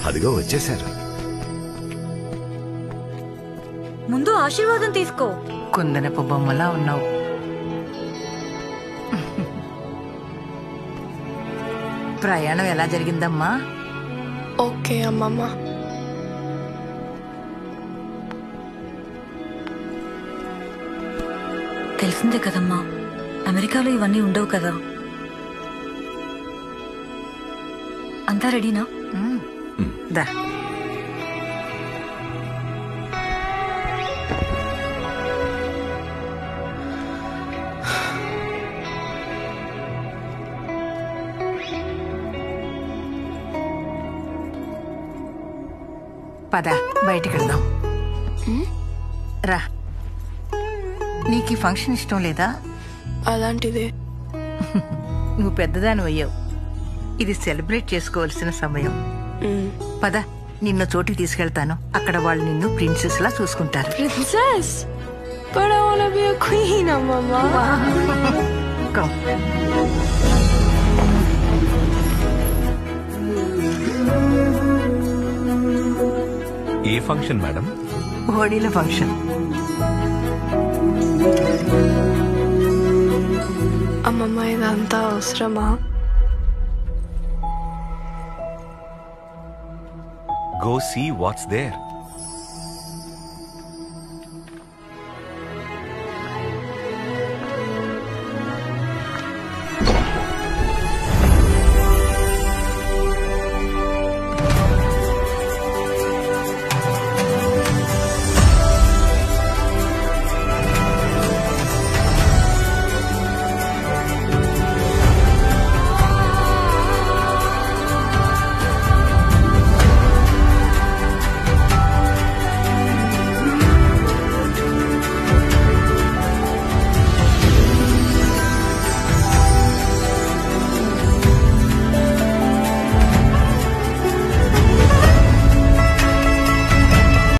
అదిగో వచ్చేశారు ముందు ఆశీర్వాదం తీసుకో కుందనపు బొమ్మలా ఉన్నావు ప్రయాణం ఎలా జరిగిందమ్మా ఓకే అమ్మమ్మ తెలిసిందే కదమ్మా అమెరికాలో ఇవన్నీ ఉండవు కదా అంతా రెడీనా ఉమ్. దా పద బయటికి వెళ్దాం రా నీకు ఈ ఫంక్షన్ ఇష్టం లేదా అలాంటిదే నువ్వు పెద్దదాని అయ్యావు ఇది సెలబ్రేట్ చేసుకోవాల్సిన సమయం మ్మ్. పద నిన్ను చోటికి తీసుకెళ్తాను అక్కడ వాళ్ళు నిన్ను ప్రిన్సెస్ లా చూసుకుంటారు Princess! But I wanna be a queen, అమ్మమ్మ Come. ఏ ఫంక్షన్ మేడం హోళీల ఫంక్షన్ అమ్మమ్మ ఇదంతా అవసరమా గో సీ వాట్స్ దేర్